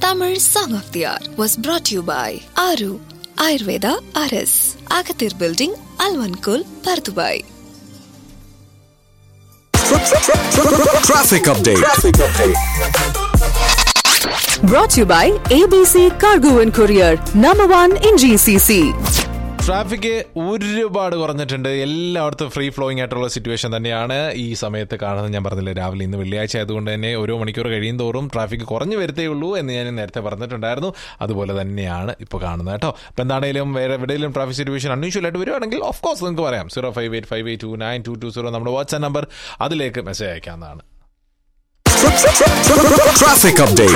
Tamil Song of the Hour was brought to you by Aru Ayurveda RS, Agathir Building, Alvankul, Pardubai. Traffic update. Brought to you by ABC Cargo and Courier, number one in GCC. Traffic ഒരുപാട് കുറഞ്ഞിട്ടുണ്ട് എല്ലായിടത്തും free flowing ആയിട്ടുള്ള situation തന്നെയാണ് ഈ സമയത്ത് കാണുന്നത് ഞാൻ പറഞ്ഞില്ല രാവിലെ ഇന്ന് വെള്ളിയാഴ്ച ആയതുകൊണ്ട് തന്നെ ഓരോ മണിക്കൂർ കഴിയും തോറും ട്രാഫിക് കുറഞ്ഞു വരത്തേ ഉള്ളൂ എന്ന് ഞാൻ നേരത്തെ പറഞ്ഞിട്ടുണ്ടായിരുന്നു അതുപോലെ തന്നെയാണ് ഇപ്പോൾ കാണുന്നത് കേട്ടോ അപ്പോൾ എന്താണെങ്കിലും വേറെ എവിടെയെങ്കിലും ട്രാഫിക് സിറ്റുവേഷൻ അൺയൂഷ്വൽ ആയിട്ട് വരുവാണെങ്കിൽ ഓഫ് കോഴ്സ് നിങ്ങൾക്ക് പറയാം zero five eight five eight two nine two two zero നമ്മുടെ വാട്സ്ആപ്പ് നമ്പർ അതിലേക്ക് മെസ്സേജ് അയക്കാവുന്നതാണ് Traffic update.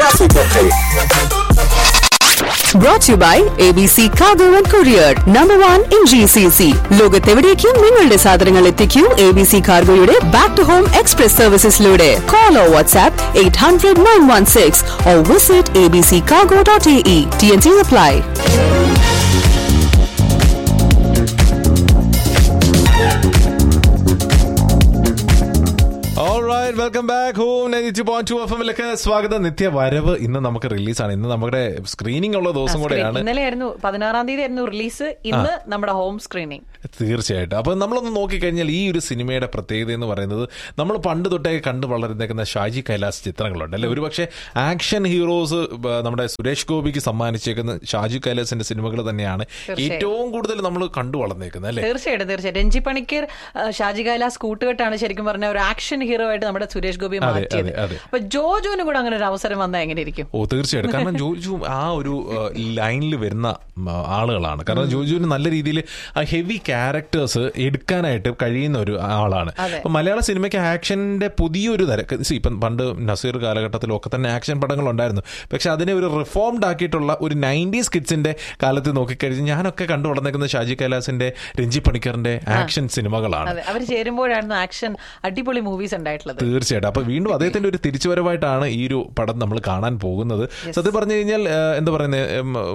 Brought to you by ABC Cargo and Courier, number one in GCC. ലോകത്തെവിടേക്കും നിങ്ങളുടെ സാധനങ്ങൾ എത്തിക്കൂ എ ബി സി കാർഗോയുടെ ബാക്ക് ടു ഹോം എക്സ്പ്രസ് സർവീസസിലൂടെ call or WhatsApp eight hundred nine one six or visit A B C cargo dot A E T N C apply welcome back home ninety point two F എമ്മിലേക്ക് സ്വാഗതം നിത്യ വരവ് ഇന്ന് നമുക്ക് റിലീസാണ് ഇന്ന് നമ്മുടെ screening ഉള്ള ദിവസം കൂടെയാണ് ഇന്നലെയായിരുന്നു പതിനാറാം തീയതി ആയിരുന്നു റിലീസ് ഇന്ന് നമ്മുടെ ഹോം സ്ക്രീനിങ് തീർച്ചയായിട്ടും അപ്പൊ നമ്മളൊന്ന് നോക്കിക്കഴിഞ്ഞാൽ ഈ ഒരു സിനിമയുടെ പ്രത്യേകത എന്ന് പറയുന്നത് നമ്മൾ പണ്ട് തൊട്ടേ കണ്ടു വളർന്നേക്കുന്ന ഷാജി കൈലാസ് ചിത്രങ്ങളുണ്ട് അല്ലെ ഒരുപക്ഷെ ആക്ഷൻ ഹീറോസ് ബ- നമ്മുടെ സുരേഷ് ഗോപിക്ക് സമ്മാനിച്ചേക്കുന്ന ഷാജി കൈലാസിന്റെ സിനിമകൾ തന്നെയാണ് ഏറ്റവും കൂടുതൽ നമ്മൾ കണ്ടു വളർന്നേക്കുന്നത് അല്ലെ തീർച്ചയായിട്ടും തീർച്ചയായിട്ടും രഞ്ജി പണിക്കർ ആ, ഷാജി കൈലാസ് കൂട്ടുകെട്ടാണ് ശരിക്കും പറഞ്ഞ ഒരു ആക്ഷൻ ഹീറോ ആയിട്ട് നമ്മുടെ സുരേഷ് ഗോപി അതെ, മാറ്റിയത് അതെ, അതെ. അപ്പൊ ജോജോനും കൂടെ അങ്ങനെ ഒരു അവസരം വന്നാൽ എങ്ങനെ ഇരിക്കും ഓ തീർച്ചയായിട്ടും കാരണം ജോജു ആ ഒരു ലൈനിൽ വരുന്ന ഉം, ആളുകളാണ് കാരണം ജോജുവിന് നല്ല രീതിയിൽ ആ ഹെവി ക്യാരക്ടേഴ്സ് എടുക്കാനായിട്ട് കഴിയുന്ന ഒരു ആളാണ് അതെ. അപ്പൊ മലയാള സിനിമയ്ക്ക് ആക്ഷന്റെ പുതിയൊരു തരം സി ഇപ്പം പണ്ട് നസീർ കാലഘട്ടത്തിലും ഒക്കെ തന്നെ ആക്ഷൻ പടങ്ങൾ ഉണ്ടായിരുന്നു പക്ഷെ അതിനെ ഒരു റിഫോംഡ് ആക്കിയിട്ടുള്ള ഒരു നയൻറ്റീസ് കിഡ്സിന്റെ കാലത്ത് നോക്കിക്കഴിഞ്ഞ് ഞാനൊക്കെ കണ്ടു വളർന്നേക്കുന്ന ഷാജി കൈലാസിന്റെ രഞ്ജി പണിക്കറിന്റെ ആക്ഷൻ സിനിമകളാണ് അതെ അവർ ചേരുമ്പോഴായിരുന്നു ആക്ഷൻ അടിപൊളി മൂവീസ് ഉണ്ടായിട്ടുള്ളത് തീർച്ചയായിട്ടും അപ്പൊ വീണ്ടും അദ്ദേഹത്തിന്റെ ഒരു തിരിച്ചുവരവായിട്ടാണ് ഈ ഒരു പടം നമ്മൾ കാണാൻ പോകുന്നത് സത്യം പറഞ്ഞു കഴിഞ്ഞാൽ ആ, എന്താ പറയുന്നത്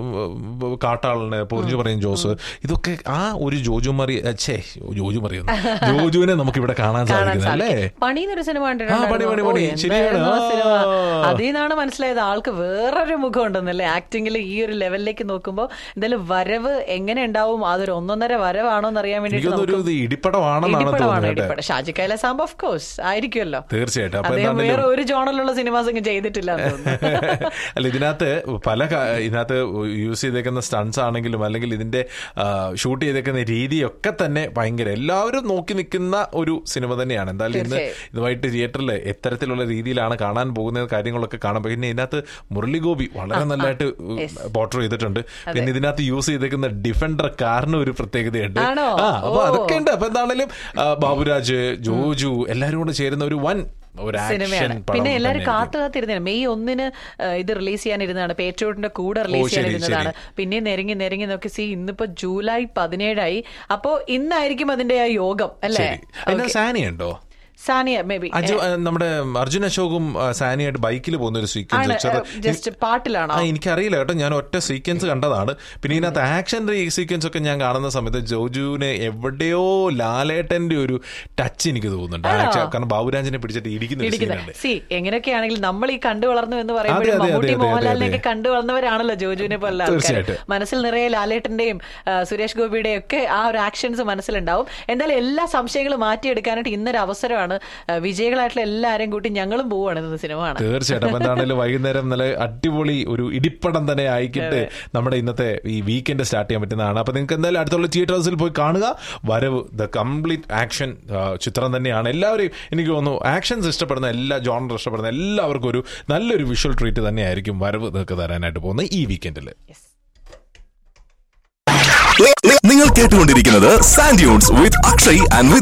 കാട്ടാളിന് പൊറിഞ്ഞു പറയും ജോസ് ഇതൊക്കെ ആ ഒരു ജോജു മറി ഛേ ജോജു മറിയുന്നു ജോജുവിനെ നമുക്ക് ഇവിടെ കാണാൻ കാണാൻ സാധിക്കുന്നത് അല്ലേ സാധിക്കും പണി എന്നൊരു സിനിമ ആ, പണി, പണി, പണി. ശരിയാണ്. സിനിമ ആ. അതിൽ നിന്നാണ് മനസ്സിലായത് ആൾക്ക് വേറൊരു മുഖം ഉണ്ടെന്നല്ലേ ആക്ടിങ്ങിൽ ഈ ഒരു ലെവലിലേക്ക് നോക്കുമ്പോൾ എന്തായാലും വരവ് എങ്ങനെ ഉണ്ടാവും അതൊരു ഒന്നൊന്നര വരവാണോ എന്ന് അറിയാൻ വേണ്ടിയിട്ട് എനിക്കൊന്നൊരു നമുക്ക് ഇത് ഇടിപ്പടമാണെന്നാണ് ഇടിപ്പടമാണ് തോന്നുന്നത് ഇടിപ്പടം ഷാജി കൈലാസ് ആകുമ്പോൾ ഓഫ് കോഴ്സ് ആയിരിക്കുമല്ലോ തീർച്ചയായിട്ടും അപ്പൊ അദ്ദേഹം എന്താണെങ്കിലും വേറെ ഒരു ജോണലുള്ള സിനിമാസ് ഇങ്ങ് ചെയ്തിട്ടില്ല എന്ന് തോന്നുന്നു. അല്ല ഇതിനകത്ത് പല കാ- ഇതിനകത്ത് യൂസ് ചെയ്തേക്കുന്ന സ്റ്റൺസ് ആണെങ്കിലും അല്ലെങ്കിൽ ഇതിന്റെ ഷൂട്ട് ചെയ്തേക്കുന്ന രീതിയൊക്കെ തന്നെ ഭയങ്കര എല്ലാവരും നോക്കി നിൽക്കുന്ന ഒരു സിനിമ തന്നെയാണ് എന്തായാലും ഇന്ന് തീർച്ചയായും. ഇതുമായിട്ട് തിയേറ്ററിൽ എത്തരത്തിലുള്ള രീതിയിലാണ് കാണാൻ പോകുന്ന കാര്യങ്ങളൊക്കെ കാണാം പിന്നെ ഇതിനകത്ത് മുരളി ഗോപി വളരെ നല്ലതായിട്ട് പോർട്ടർ ചെയ്തിട്ടുണ്ട് പിന്നെ ഇതിനകത്ത് യൂസ് ചെയ്തേക്കുന്ന ഡിഫൻഡർ കാറിന് ഒരു പ്രത്യേകതയുണ്ട് ആണോ? ആ അപ്പൊ ഓ. അതൊക്കെ ഉണ്ട് അപ്പൊ എന്താണെങ്കിലും ആ, ബാബുരാജ് ജോജു എല്ലാവരും കൂടെ ചേരുന്ന ഒരു വൻ ഒരു ആക്ഷൻ സിനിമയാണ് പടം പിന്നെ എല്ലാവരും തന്നെയായിരിക്കും. കാത്തു കാത്തിരുന്നതാണ് മെയ് ഒന്നിന് ആ, ഇത് റിലീസ് ചെയ്യാനിരുന്നതാണ് പേട്രോട്ടിന്റെ കൂടെ റിലീസ് ശരി, ചെയ്യാനിരുന്നതാണ് പിന്നെ നെരുങ്ങി നെരുങ്ങി നോക്കി സി ഇന്നിപ്പോ ജൂലൈ പതിനേഴായി അപ്പോ ഇന്നായിരിക്കും അതിന്റെ ആ യോഗം അല്ലേ ശരി അതിന് സാനി ഉണ്ടോ സാനിയ മേ ബി അജു ആ, നമ്മുടെ അർജുൻ അശോകും ആ, സാനിയായിട്ട് ബൈക്കിൽ പോകുന്ന ഒരു ആണ് സീക്വൻസ് ജസ്റ്റ് പാട്ടിലാണോ ആ എനിക്കറിയില്ല കേട്ടോ ഞാൻ ഒറ്റ സീക്വൻസ് കണ്ടതാണ് പിന്നെ ഇതിനകത്ത് ആക്ഷൻ സീക്വൻസ് ഒക്കെ ഞാൻ കാണുന്ന സമയത്ത് ജോജുവിന് എവിടെയോ ലാലേട്ടന്റെ ഒരു ടച്ച് എനിക്ക് തോന്നുന്നുണ്ട് ആണോ? Action- കാരണം ബാബുരാജിനെ പിടിച്ചിട്ട് ഇടിക്കുന്ന ഒരു ഇടിക്കുന്നത് സീനുണ്ട് സി എങ്ങനെയൊക്കെയാണെങ്കിൽ നമ്മൾ ഈ കണ്ടു വളർന്നു എന്ന് പറയുമ്പോൾ അതെ, അതെ, മമ്മൂട്ടി അതെ, അതെ, മോഹൻലാലിനെയൊക്കെ അതെ. കണ്ടു വളർന്നവരാണല്ലോ ജോജുവിനെ പോലുള്ള ആൾക്കാർ തീർച്ചയായിട്ടും. മനസ്സിൽ നിറയെ ലാലേട്ടന്റെയും ആ, സുരേഷ് ഗോപിയുടെയും ഒക്കെ ആ ഒരു ആക്ഷൻസ് മനസ്സിലുണ്ടാവും എന്തായാലും എല്ലാ സംശയങ്ങളും മാറ്റിയെടുക്കാനായിട്ട് ഇന്നൊരു അവസരമാണ് ആ, വിജയികളായിട്ടുള്ള എല്ലാവരെയും കൂട്ടി ഞങ്ങളും പോവുകയാണ് ഇന്ന് സിനിമ കാണാൻ തീർച്ചയായിട്ടും അപ്പൊ എന്താണെങ്കിലും വൈകുന്നേരം നല്ല അടിപൊളി ഒരു ഇടിപ്പടം തന്നെ ആയിക്കിട്ട് നമ്മുടെ ഇന്നത്തെ ഈ വീക്കെൻഡ് സ്റ്റാർട്ട് ചെയ്യാൻ പറ്റുന്നതാണ് അപ്പൊ നിങ്ങൾക്ക് എന്തായാലും അടുത്തുള്ള തിയേറ്റേഴ്സിൽ പോയി കാണുക വരവ് ദ കംപ്ലീറ്റ് ആക്ഷൻ ചിത്രം തന്നെയാണ് എല്ലാവരെയും എനിക്ക് തോന്നുന്നു ആക്ഷൻസ് ഇഷ്ടപ്പെടുന്ന എല്ലാ ജോണർ ഇഷ്ടപ്പെടുന്ന എല്ലാവർക്കും ഒരു നല്ലൊരു വിഷ്വൽ ട്രീറ്റ് തന്നെയായിരിക്കും വരവ് നിങ്ങൾക്ക് തരാനായിട്ട് പോകുന്നത് ഈ വീക്കെൻഡിൽ നിങ്ങൾ കേട്ടുകൊണ്ടിരിക്കുന്നത് സാൻഡ്യൂൺസ് വിത്ത് അക്ഷയ് ആൻഡ്